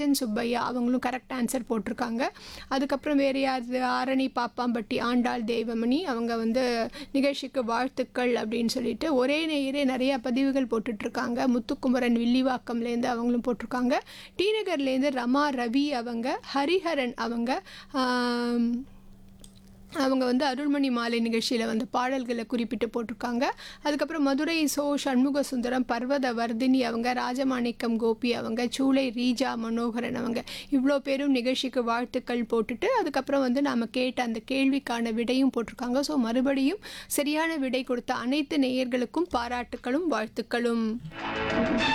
ராஜன் சுப்பையா அவங்களும் correct answer போட்டிருக்காங்க அதுக்கப்புறம் வேறு யார் ஆரணி பாப்பாம்பட்டி ஆண்டாள் தெய்வமணி அவங்க வந்து நிகழ்ச்சிக்கு வாழ்த்துக்கள் அப்படின்னு சொல்லிட்டு ஒரே நேயரே நிறைய பதிவுகள் போட்டுட்ருக்காங்க முத்துக்குமரன் வில்லிவாக்கம்லேருந்து அவங்களும் போட்டிருக்காங்க டி நகர்லேருந்து ரமா ரவி அவங்க ஹரிஹரன் அவங்க ஆம், அவங்க வந்து அருள்மணி மாலை நிகழ்ச்சியில் வந்து பாடல்களை குறிப்பிட்டு போட்டிருக்காங்க அதுக்கப்புறம் மதுரை சோ சண்முக சுந்தரம் பர்வத வர்தினி அவங்க ராஜமாணிக்கம் கோபி அவங்க சூளை ரீஜா மனோகரன் அவங்க இவ்வளோ பேரும் நிகழ்ச்சிக்கு வாழ்த்துக்கள் போட்டுட்டு அதுக்கப்புறம் வந்து நாம் கேட்ட அந்த கேள்விக்கான விடையும் போட்டிருக்காங்க ஸோ மறுபடியும் சரியான விடை கொடுத்த அனைத்து நேயர்களுக்கும் பாராட்டுக்களும் வாழ்த்துக்களும்